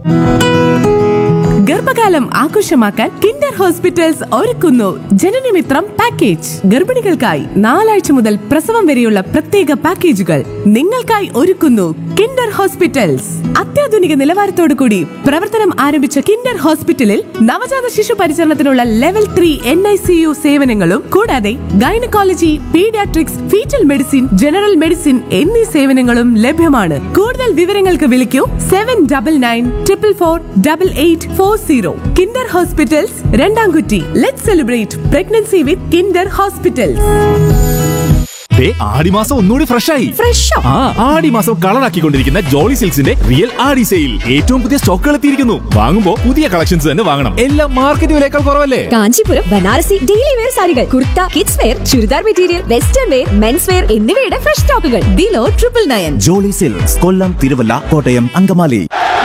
ഗർഭകാലം ആഘോഷമാക്കാൻ Kinder hospitals ഒരുക്കുന്നു ജനനമിത്രം പാക്കേജ് ഗർഭിണികൾക്കായി നാലാഴ്ച മുതൽ പ്രസവം വരെയുള്ള പ്രത്യേക പാക്കേജുകൾ നിങ്ങൾക്കായി ഒരുക്കുന്നു കിൻഡർ ഹോസ്പിറ്റൽസ് അത്യാധുനിക നിലവാരത്തോടു കൂടി പ്രവർത്തനം ആരംഭിച്ച കിൻഡർ ഹോസ്പിറ്റലിൽ നവജാത ശിശു പരിചരണത്തിനുള്ള level three N I C U സേവനങ്ങളും കൂടാതെ gynaecology paediatrics fetal medicine general medicine എന്നീ സേവനങ്ങളും ലഭ്യമാണ് കൂടുതൽ വിവരങ്ങൾക്ക് വിളിക്കൂ seven double nine triple four double eight four zero Kinder hospitals രണ്ടാംകുറ്റി let celebrate pregnancy with Kinder hospitals ദേ, ആടിമാസം ഒന്നുകൂടി ഫ്രഷ് ആയി ഫ്രഷോ ആ ആടിമാസം കളറാക്കിക്കൊണ്ടിരിക്കുന്ന ജോളി സിൽക്സിന്റെ റിയൽ ആടി സെയിൽ ഏറ്റവും പുതിയ സ്റ്റോക്കുകൾ എത്തിയിരിക്കുന്നു വാങ്ങുമ്പോ പുതിയ കളക്ഷൻസ് തന്നെ വാങ്ങണം എല്ലാം മാർക്കറ്റ് വിലയേക്കാൾ കുറവല്ലേ കാഞ്ചീപുരം ബനാറസി ഡെയിലി വെയർ സാരികൾ kurta kids wear churidar material western wear mens wear എന്നിവയുടെ ഫ്രഷ് സ്റ്റോക്കുകൾ below triple nine Jolly Silks Kollam Thiruvalla Kottayam Angamaly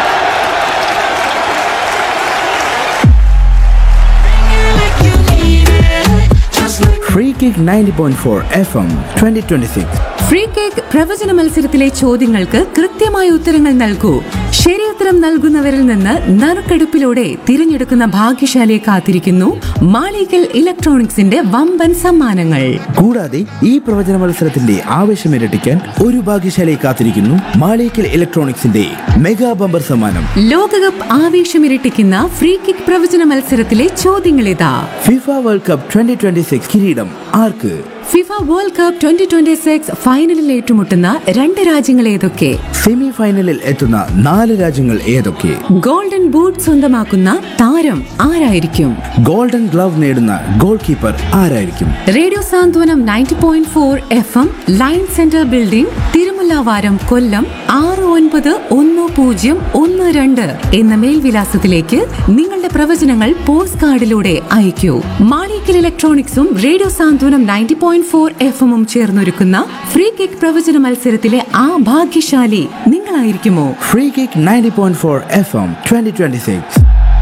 Free Kick 90.4 FM 2026. Free kick പ്രവചന മത്സരത്തിലെ ചോദ്യങ്ങൾക്ക് കൃത്യമായ ഉത്തരങ്ങൾ നൽകൂ ശരിയുത്തരം നൽകുന്നവരിൽ നിന്ന് നറുക്കെടുപ്പിലൂടെ തിരഞ്ഞെടുക്കുന്ന ഭാഗ്യശാലിയെ കാത്തിരിക്കുന്നു മാളികൽ ഇലക്ട്രോണിക്സിന്റെ വമ്പൻ സമ്മാനങ്ങൾ കൂടാതെ ഈ പ്രവചന മത്സരത്തിന്റെ ആവേശം ഇരട്ടിക്കാൻ ഒരു ഭാഗ്യശാലയെ കാത്തിരിക്കുന്നു മാളേക്കൽ ഇലക്ട്രോണിക്സിന്റെ മെഗാ ബമ്പർ സമ്മാനം ലോകകപ്പ് ആവേശമിരട്ടിക്കുന്ന ഫ്രീ കിക്ക് പ്രവചന മത്സരത്തിലെ ചോദ്യങ്ങളിതാ ഫിഫ വേൾഡ് കപ്പ് 2026 കിരീടം ആർക്ക് FIFA World Cup twenty twenty six ഫൈനലിൽ ഏറ്റുമുട്ടുന്ന രണ്ട് രാജ്യങ്ങൾ ഏതൊക്കെ സെമി ഫൈനലിൽ എത്തുന്ന നാല് രാജ്യങ്ങൾ ഏതൊക്കെ ഗോൾഡൻ ബൂട്ട് സ്വന്തമാക്കുന്ന താരം ആരായിരിക്കും ഗോൾഡൻ ഗ്ലവ് നേടുന്ന ഗോൾ കീപ്പർ ആരായിരിക്കും radio Santhwanam ninety point four F M line centre building Thirumullavaram Kollam ആറ് ഒൻപത് ഒന്ന് പൂജ്യം ഒന്ന് രണ്ട് എന്ന മേൽവിലാസത്തിലേക്ക് നിങ്ങളുടെ പ്രവചനങ്ങൾ പോസ്റ്റ് കാർഡിലൂടെ അയക്കൂ മാളിക്കൽ ഇലക്ട്രോണിക്സും radio Santhwanam ninety point four F എമ്മും ചേർന്നൊരുക്കുന്ന ഫ്രീ കിക്ക് പ്രവചന മത്സരത്തിലെ ആ ഭാഗ്യശാലി നിങ്ങളായിരിക്കുമോ free kick 90.4 point four F M twenty twenty six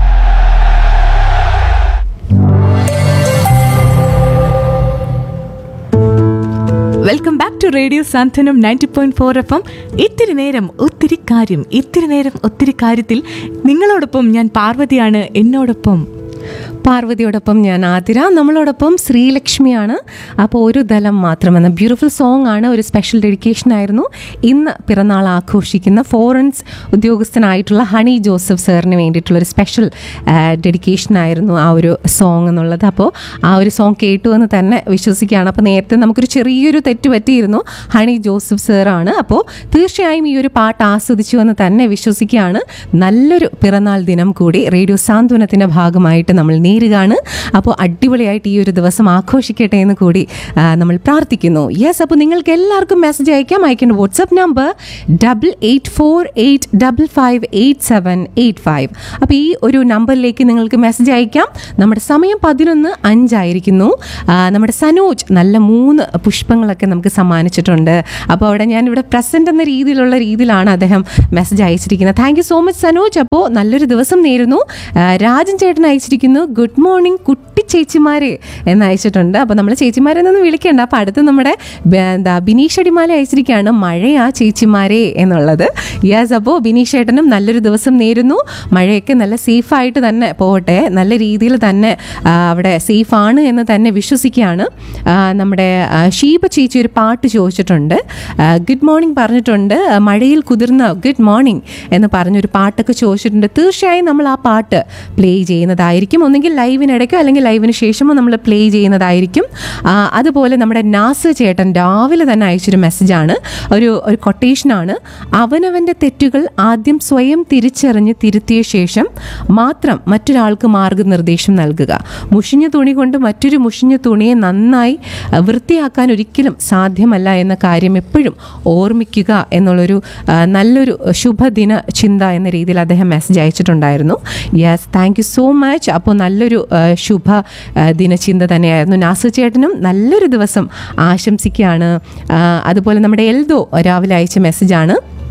welcome back to radio Santhwanam ninety point four F M ഇത്തിരി നേരം ഒത്തിരി കാര്യം ഇത്തിരി നേരം ഒത്തിരി കാര്യത്തിൽ നിങ്ങളോടൊപ്പം ഞാൻ പാർവതിയാണ് എന്നോടൊപ്പം പാർവതിയോടൊപ്പം ഞാൻ ആതിര നമ്മളോടൊപ്പം ശ്രീലക്ഷ്മിയാണ് അപ്പോൾ ഒരു ദലം മാത്രം എന്ന ബ്യൂട്ടിഫുൾ സോങ് ആണ് ഒരു സ്പെഷ്യൽ ഡെഡിക്കേഷൻ ആയിരുന്നു ഇന്ന് പിറന്നാൾ ആഘോഷിക്കുന്ന ഫോറൻസ് ഉദ്യോഗസ്ഥനായിട്ടുള്ള ഹണി ജോസഫ് സാറിന് വേണ്ടിയിട്ടുള്ള ഒരു സ്പെഷ്യൽ ഡെഡിക്കേഷൻ ആയിരുന്നു ആ ഒരു സോങ് എന്നുള്ളത് അപ്പോൾ ആ ഒരു സോങ് കേട്ടു എന്ന് തന്നെ വിശ്വസിക്കുകയാണ് അപ്പോൾ നേരത്തെ നമുക്കൊരു ചെറിയൊരു തെറ്റ് പറ്റിയിരുന്നു ഹണി ജോസഫ് സാറാണ് അപ്പോൾ തീർച്ചയായും ഈ ഒരു പാട്ട് ആസ്വദിച്ചു എന്ന് തന്നെ വിശ്വസിക്കുകയാണ് നല്ലൊരു പിറന്നാൾ ദിനം കൂടി റേഡിയോ സാന്ത്വനത്തിൻ്റെ ഭാഗമായിട്ട് നമ്മൾ നേരുകയാണ് അപ്പോൾ അടിപൊളിയായിട്ട് ഈ ഒരു ദിവസം ആഘോഷിക്കട്ടെ എന്ന് കൂടി ആ, നമ്മൾ പ്രാർത്ഥിക്കുന്നു യെസ് അപ്പോൾ നിങ്ങൾക്ക് എല്ലാവർക്കും മെസ്സേജ് അയക്കാം അയക്കേണ്ട WhatsApp number double eight four eight double five eight seven eight five അപ്പോൾ ഈ ഒരു നമ്പറിലേക്ക് നിങ്ങൾക്ക് മെസ്സേജ് അയക്കാം നമ്മുടെ സമയം പതിനൊന്ന് അഞ്ചായിരിക്കുന്നു ആ, നമ്മുടെ സനോജ് നല്ല മൂന്ന് പുഷ്പങ്ങളൊക്കെ നമുക്ക് സമ്മാനിച്ചിട്ടുണ്ട് അപ്പോൾ അവിടെ ഞാൻ ഇവിടെ പ്രസന്റ് എന്ന രീതിയിലുള്ള രീതിയിലാണ് അദ്ദേഹം മെസ്സേജ് അയച്ചിരിക്കുന്നത് thank you so much Sanoj അപ്പോൾ നല്ലൊരു ദിവസം നേരുന്നു ആ, രാജൻ ചേട്ടൻ അയച്ചിരിക്കുന്നു ഗുഡ് മോർണിംഗ് കുട്ടി ചേച്ചിമാരെ എന്ന് അയച്ചിട്ടുണ്ട് അപ്പോൾ നമ്മൾ ചേച്ചിമാരെ ഒന്നും വിളിക്കേണ്ട അപ്പോൾ അടുത്ത് നമ്മുടെ ബ- എന്താ ബിനീഷ് അടിമാല അയച്ചിരിക്കുകയാണ് മഴയാ ചേച്ചിമാരെ എന്നുള്ളത് യെസ് അപ്പോൾ ബിനീഷ് ചേട്ടനും നല്ലൊരു ദിവസം നേരുന്നു മഴയൊക്കെ നല്ല സേഫായിട്ട് തന്നെ പോകട്ടെ നല്ല രീതിയിൽ തന്നെ ആ, അവിടെ സേഫാണ് എന്ന് തന്നെ വിശ്വസിക്കുകയാണ് ആ, നമ്മുടെ ആ, ഷീബ ചേച്ചി ഒരു പാട്ട് ചോദിച്ചിട്ടുണ്ട് ഗുഡ് മോർണിംഗ് പറഞ്ഞിട്ടുണ്ട് ആ, മഴയിൽ കുതിർന്ന ഗുഡ് മോർണിംഗ് എന്ന് പറഞ്ഞൊരു പാട്ടൊക്കെ ചോദിച്ചിട്ടുണ്ട് തീർച്ചയായും നമ്മൾ ആ പാട്ട് പ്ലേ ചെയ്യുന്നതായിരിക്കും ഒന്നുകിൽ ലൈവിനിടയ്ക്കോ അല്ലെങ്കിൽ ലൈവിന് ശേഷമോ നമ്മൾ പ്ലേ ചെയ്യുന്നതായിരിക്കും ആ, അതുപോലെ നമ്മുടെ നാസ് ചേട്ടൻ രാവിലെ തന്നെ അയച്ചൊരു മെസ്സേജാണ് ഒരു ഒരു കൊട്ടേഷനാണ് അവനവൻ്റെ തെറ്റുകൾ ആദ്യം സ്വയം തിരിച്ചറിഞ്ഞ് തിരുത്തിയ ശേഷം മാത്രം മറ്റൊരാൾക്ക് മാർഗനിർദ്ദേശം നൽകുക മുഷിഞ്ഞ തുണി കൊണ്ട് മറ്റൊരു മുഷിഞ്ഞ തുണിയെ നന്നായി ആ, വൃത്തിയാക്കാൻ ഒരിക്കലും സാധ്യമല്ല എന്ന കാര്യം എപ്പോഴും ഓർമ്മിക്കുക എന്നുള്ളൊരു ആ, നല്ലൊരു ശുഭദിന ചിന്ത എന്ന രീതിയിൽ അദ്ദേഹം മെസ്സേജ് അയച്ചിട്ടുണ്ടായിരുന്നു yes thank you so much അപ്പോൾ നല്ലൊരു ആ, ശുഭ ആ, ദിനചിന്ത തന്നെയായിരുന്നു നാസർ ചേട്ടനും നല്ലൊരു ദിവസം ആശംസിക്കുകയാണ് ആ, അതുപോലെ നമ്മുടെ എൽദോ രാവിലെ അയച്ച മെസ്സേജാണ്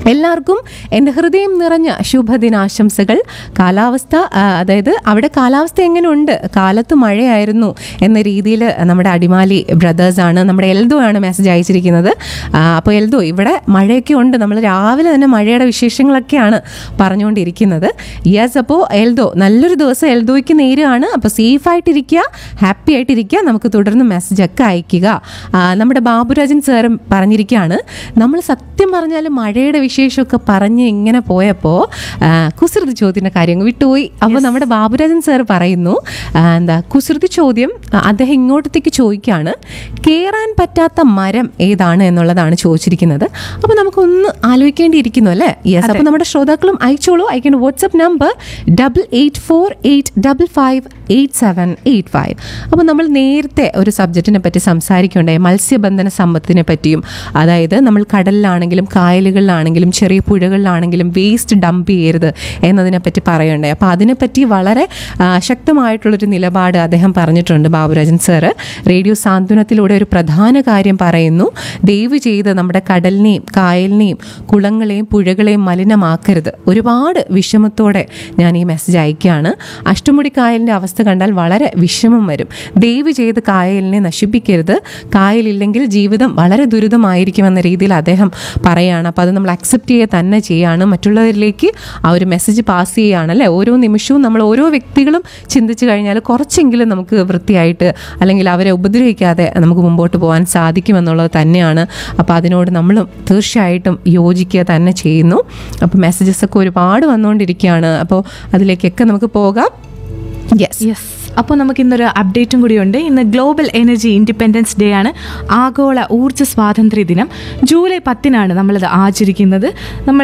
എല്ലാവർക്കും എൻ്റെ ഹൃദയം നിറഞ്ഞ ശുഭദിനാശംസകൾ കാലാവസ്ഥ ആ, അതായത് അവിടെ കാലാവസ്ഥ എങ്ങനെയുണ്ട് കാലത്ത് മഴയായിരുന്നു എന്ന രീതിയിൽ നമ്മുടെ അടിമാലി ബ്രദേഴ്സാണ് നമ്മുടെ എൽദോ ആണ് മെസ്സേജ് അയച്ചിരിക്കുന്നത് അപ്പോൾ എൽദോ ഇവിടെ മഴയൊക്കെ ഉണ്ട് നമ്മൾ രാവിലെ തന്നെ മഴയുടെ വിശേഷങ്ങളൊക്കെയാണ് പറഞ്ഞുകൊണ്ടിരിക്കുന്നത് യെസ് അപ്പോൾ എൽദോ നല്ലൊരു ദിവസം എൽദോയ്ക്ക് നേരുകയാണ് അപ്പോൾ സേഫായിട്ടിരിക്കുക ഹാപ്പി ആയിട്ടിരിക്കുക നമുക്ക് തുടർന്ന് മെസ്സേജൊക്കെ അയക്കുക ആ, നമ്മുടെ ബാബുരാജൻ സാറും പറഞ്ഞിരിക്കുകയാണ് നമ്മൾ സത്യം പറഞ്ഞാൽ മഴയുടെ വിശേഷമൊക്കെ പറഞ്ഞ് ഇങ്ങനെ പോയപ്പോൾ കുസൃതി ചോദ്യത്തിൻ്റെ കാര്യം അങ്ങ് വിട്ടുപോയി അപ്പോൾ നമ്മുടെ ബാബുരാജൻ സാർ പറയുന്നു ആ, എന്താ കുസൃതി ചോദ്യം ആ, അദ്ദേഹം ഇങ്ങോട്ടത്തേക്ക് ചോദിക്കുകയാണ് കയറാൻ പറ്റാത്ത മരം ഏതാണ് എന്നുള്ളതാണ് ചോദിച്ചിരിക്കുന്നത് അപ്പോൾ നമുക്കൊന്ന് ആലോചിക്കേണ്ടിയിരിക്കുന്നു അല്ലേ യെസ് അപ്പോൾ നമ്മുടെ ശ്രോതാക്കളും അയച്ചോളൂ അയക്കേണ്ട WhatsApp number double eight four eight double five eight seven eight five അപ്പോൾ നമ്മൾ നേരത്തെ ഒരു സബ്ജക്റ്റിനെ പറ്റി സംസാരിക്കുകയുണ്ടായി മത്സ്യബന്ധന സമ്പത്തിനെ പറ്റിയും അതായത് നമ്മൾ കടലിലാണെങ്കിലും കായലുകളിലാണെങ്കിലും ചെറിയ പുഴകളിലാണെങ്കിലും വേസ്റ്റ് ഡംപ് ചെയ്യരുത് എന്നതിനെ പറ്റി പറയുണ്ടായി അപ്പോൾ അതിനെപ്പറ്റി വളരെ ആ, ശക്തമായിട്ടുള്ളൊരു നിലപാട് അദ്ദേഹം പറഞ്ഞിട്ടുണ്ട് ബാബുരാജൻ സാറ് റേഡിയോ സാന്ത്വനത്തിലൂടെ ഒരു പ്രധാന കാര്യം പറയുന്നു ദയവ് ചെയ്ത് നമ്മുടെ കടലിനെയും കായലിനെയും കുളങ്ങളെയും പുഴകളെയും മലിനമാക്കരുത് ഒരുപാട് വിഷമത്തോടെ ഞാൻ ഈ മെസ്സേജ് അയക്കുകയാണ് അഷ്ടമുടി കായലിൻ്റെ അവസ്ഥ കണ്ടാൽ വളരെ വിഷമം വരും ദയവ് ചെയ്ത് കായലിനെ നശിപ്പിക്കരുത് കായലില്ലെങ്കിൽ ജീവിതം വളരെ ദുരിതമായിരിക്കുമെന്ന രീതിയിൽ അദ്ദേഹം പറയുകയാണ് അപ്പോൾ അത് നമ്മൾ അക്സെപ്റ്റ് ചെയ്യുക തന്നെ ചെയ്യാണ് മറ്റുള്ളവരിലേക്ക് ആ ഒരു മെസ്സേജ് പാസ് ചെയ്യുകയാണ് അല്ലേ ഓരോ നിമിഷവും നമ്മൾ ഓരോ വ്യക്തികളും ചിന്തിച്ചു കഴിഞ്ഞാൽ കുറച്ചെങ്കിലും നമുക്ക് വൃത്തിയായിട്ട് അല്ലെങ്കിൽ അവരെ ഉപദ്രവിക്കാതെ നമുക്ക് മുമ്പോട്ട് പോകാൻ സാധിക്കുമെന്നുള്ളത് തന്നെയാണ് അപ്പോൾ അതിനോട് നമ്മളും തീർച്ചയായിട്ടും യോജിക്കുക തന്നെ ചെയ്യുന്നു അപ്പോൾ മെസ്സേജസ് ഒക്കെ ഒരുപാട് വന്നുകൊണ്ടിരിക്കുകയാണ് അപ്പോൾ അതിലേക്കൊക്കെ നമുക്ക് പോകാം യെസ് യെസ് അപ്പോൾ നമുക്ക് ഇന്നൊരു അപ്ഡേറ്റും കൂടിയുണ്ട് ഇന്ന് ഗ്ലോബൽ എനർജി ഇൻഡിപെൻഡൻസ് ഡേ ആണ് ആഗോള ഊർജ്ജ സ്വാതന്ത്ര്യ ദിനം ജൂലൈ പത്തിനാണ് നമ്മളത് ആചരിക്കുന്നത് നമ്മൾ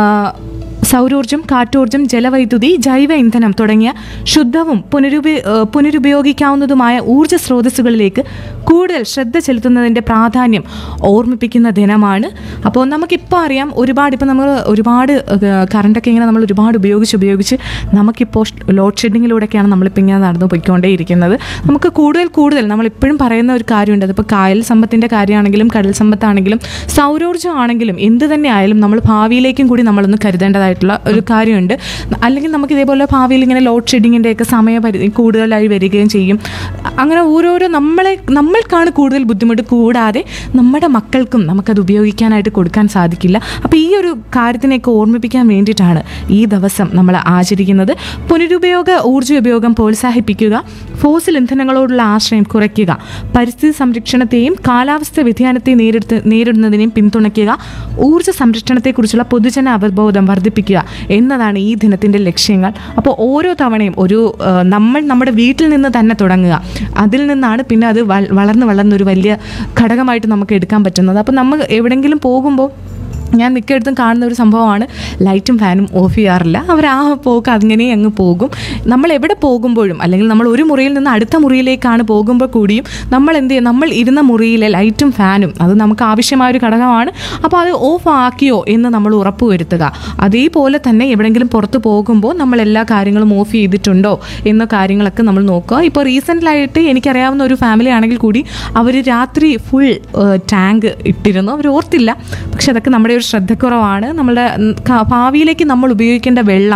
സൗരോർജ്ജം കാറ്റോർജ്ജം ജലവൈദ്യുതി ജൈവ ഇന്ധനം തുടങ്ങിയ ശുദ്ധവും പുനരുപ ആ, പുനരുപയോഗിക്കാവുന്നതുമായ ഊർജ്ജ സ്രോതസ്സുകളിലേക്ക് കൂടുതൽ ശ്രദ്ധ ചെലുത്തുന്നതിൻ്റെ പ്രാധാന്യം ഓർമ്മിപ്പിക്കുന്ന ദിനമാണ് അപ്പോൾ നമുക്കിപ്പോൾ അറിയാം ഒരുപാട് ഇപ്പോൾ നമ്മൾ ഒരുപാട് കറണ്ടൊക്കെ ഇങ്ങനെ നമ്മൾ ഒരുപാട് ഉപയോഗിച്ച് ഉപയോഗിച്ച് നമുക്കിപ്പോൾ ലോഡ് ഷെഡിങ്ങിലൂടെയൊക്കെയാണ് നമ്മളിപ്പോൾ ഇങ്ങനെ നടന്നു പോയിക്കൊണ്ടേയിരിക്കുന്നത് നമുക്ക് കൂടുതൽ കൂടുതൽ നമ്മളിപ്പോഴും പറയുന്ന ഒരു കാര്യമുണ്ട് അതിപ്പോൾ കായൽ സമ്പത്തിൻ്റെ കാര്യമാണെങ്കിലും കടൽ സമ്പത്താണെങ്കിലും സൗരോർജ്ജം ആണെങ്കിലും എന്ത് തന്നെ ആയാലും നമ്മൾ ഭാവിയിലേക്കും കൂടി നമ്മളൊന്ന് കരുതേണ്ടതായിട്ടുള്ള ഒരു കാര്യമുണ്ട് അല്ലെങ്കിൽ നമുക്ക് ഇതേപോലെ ഭാവിയിൽ ഇങ്ങനെ ലോഡ് ഷെഡിങ്ങിൻ്റെ ഒക്കെ സമയപരിധി കൂടുതലായി വരികയും ചെയ്യും അങ്ങനെ ഓരോരോ നമ്മളെ നമ്മൾക്കാണ് കൂടുതൽ ബുദ്ധിമുട്ട് കൂടാതെ നമ്മുടെ മക്കൾക്കും നമുക്കത് ഉപയോഗിക്കാനായിട്ട് കൊടുക്കാൻ സാധിക്കില്ല അപ്പോൾ ഈ ഒരു കാര്യത്തിനെയൊക്കെ ഓർമ്മിപ്പിക്കാൻ വേണ്ടിയിട്ടാണ് ഈ ദിവസം നമ്മൾ ആചരിക്കുന്നത് പുനരുപയോഗ ഊർജ്ജ ഉപയോഗം പ്രോത്സാഹിപ്പിക്കുക ഫോസിൽ ഇന്ധനങ്ങളോടുള്ള ആശ്രയം കുറയ്ക്കുക പരിസ്ഥിതി സംരക്ഷണത്തെയും കാലാവസ്ഥ വ്യതിയാനത്തെ നേരിടുത്ത നേരിടുന്നതിനെയും പിന്തുണയ്ക്കുക ഊർജ്ജ സംരക്ഷണത്തെക്കുറിച്ചുള്ള പൊതുജന അവബോധം വർദ്ധിപ്പിക്കുക എന്നതാണ് ഈ ദിനത്തിൻ്റെ ലക്ഷ്യങ്ങൾ അപ്പോൾ ഓരോ തവണയും ഒരു ആ, നമ്മൾ നമ്മുടെ വീട്ടിൽ നിന്ന് തന്നെ തുടങ്ങുക അതിൽ നിന്നാണ് പിന്നെ അത് വൾ- വളർന്ന് വളർന്നൊരു വലിയ ഘടകമായിട്ട് നമുക്ക് എടുക്കാൻ പറ്റുന്നത് അപ്പോൾ നമ്മൾ എവിടെയെങ്കിലും പോകുമ്പോൾ ഞാൻ മിക്കയിടത്തും കാണുന്ന ഒരു സംഭവമാണ് ലൈറ്റും ഫാനും ഓഫ് ചെയ്യാറില്ല അവർ ആ പോക്ക് അങ്ങനെ അങ്ങ് പോകും നമ്മൾ എവിടെ പോകുമ്പോഴും അല്ലെങ്കിൽ നമ്മൾ ഒരു മുറിയിൽ നിന്ന് അടുത്ത മുറിയിലേക്കാണ് പോകുമ്പോൾ കൂടിയും നമ്മൾ എന്ത് ചെയ്യും നമ്മൾ ഇരുന്ന മുറിയിലെ ലൈറ്റും ഫാനും അത് നമുക്ക് ആവശ്യമായ ഒരു ഘടകമാണ് അപ്പോൾ അത് ഓഫ് ആക്കിയോ എന്ന് നമ്മൾ ഉറപ്പ് വരുത്തുക അതേപോലെ തന്നെ എവിടെയെങ്കിലും പുറത്ത് പോകുമ്പോൾ നമ്മൾ എല്ലാ കാര്യങ്ങളും ഓഫ് ചെയ്തിട്ടുണ്ടോ എന്ന കാര്യങ്ങളൊക്കെ നമ്മൾ നോക്കുക ഇപ്പോൾ റീസെൻ്റിലായിട്ട് എനിക്കറിയാവുന്ന ഒരു ഫാമിലി ആണെങ്കിൽ കൂടി അവർ രാത്രി ഫുൾ ടാങ്ക് ഇട്ടിരുന്നു അവർ ഓർത്തില്ല പക്ഷെ അതൊക്കെ നമ്മുടെ ഒരു ശ്രദ്ധക്കുറവാണ് നമ്മുടെ ഉം, ക- ഭാവിയിലേക്ക് നമ്മൾ ഉപയോഗിക്കേണ്ട വെള്ളം